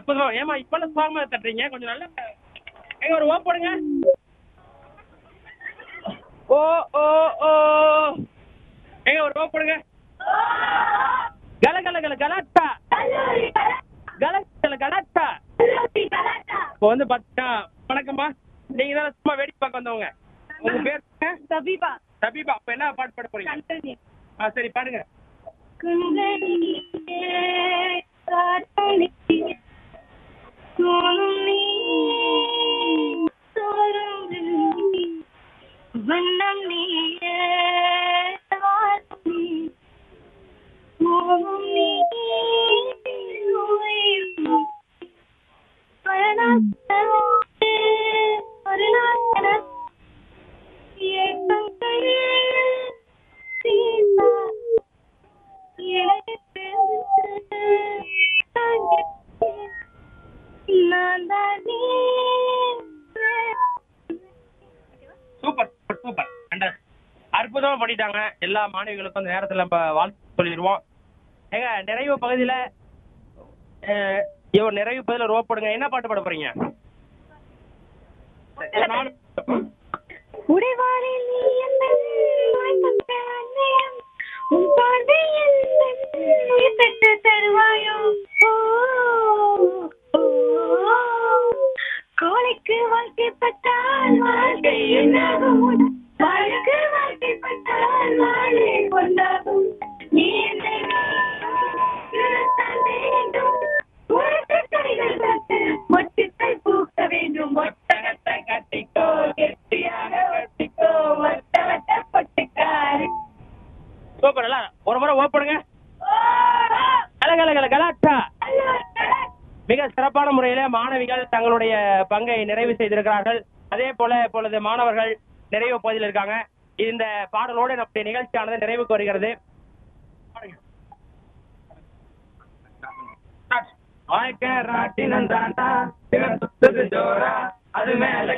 அற்புதம் ஏமா இப்பெல்லாம் சுவாகமா தட்டுறீங்க கொஞ்சம் நல்லா எங்க ஒரு ஓ போடுங்க ஓ ஓ ஓ எங்க ஒரு ஓ போடுங்க கல கல கல கலாட்டா கல கல கலாட்டா இப்போ வந்து பார்த்தீங்கன்னா வணக்கம்மா நீங்க தான் சும்மா வேடிக்கை பார்க்க வந்தவங்க உங்க பேர் என்ன? சபீபா சபீபா அப்ப என்ன பாட்டு பாட போறீங்க கண்டனி ஆ சரி பாடுங்க குந்தனியே காத்தலியே சோனும் நீ சோரும் நீ வண்ணம் நீயே வாரும் நீ மோகம் நீ உயிர் நீ. பரநாத்தனே, பரநாத்தனே, ஏக்கங்களே சீதா சூப்பர் சூப்பர் சூப்பர் கண்டா- அற்புதமா பண்ணிட்டாங்க எல்லா மாணவிகளுக்கும் அந்த நேரத்துல நம்ம வாழ்த்து சொல்லிடுவோம் ஏங்க நிறைவு பகுதியில அஹ், இவ நிறைவு பகுதியில ரோப் போடுங்க என்ன பாட்டு பாட போறீங்க நானும் உடைவாளில் நீ எந்தன் வாய்ப்பட்ட அன்னையம், உன் பார்வை எந்தன் உயிர் பெற்ற தருவாயோ ஓ, ஓ, கோழைக்கு வாழ்க்கைப்பட்டால் வாழ்க்கை என்னாகும் வாழ்க்கை வாழ்க்கைப்பட்டால் வாழை கொண்டாகும் நீ என்னை நிறுத்தல் வேண்டும் உனக்கு கைகள் தட்டு மொட்டுக்கள் பூக்க வேண்டும் ஒட்டகத்தை கட்டிக்கோ கெட்டியாக ஒட்டிக்கோ வட்ட வட்ட பொட்டுக்காரி சூப்பர் எல்லாம் ஒரு முறை ஓப் பண்ணுங்க கல கல கல கலாட்டா மிக சிறப்பான முறையில மாணவிகள் தங்களுடைய பங்கை நிறைவு செய்திருக்கிறார்கள் அதே போல இப்பொழுது மாணவர்கள் நிறைவு பகுதியில் இருக்காங்க இந்த பாடலோடு நம்முடைய நிகழ்ச்சியானது நிறைவுக்கு வருகிறது வாழ்க்கை ராட்டினம் தாண்டா சுத்துது ஜோரா அது மேல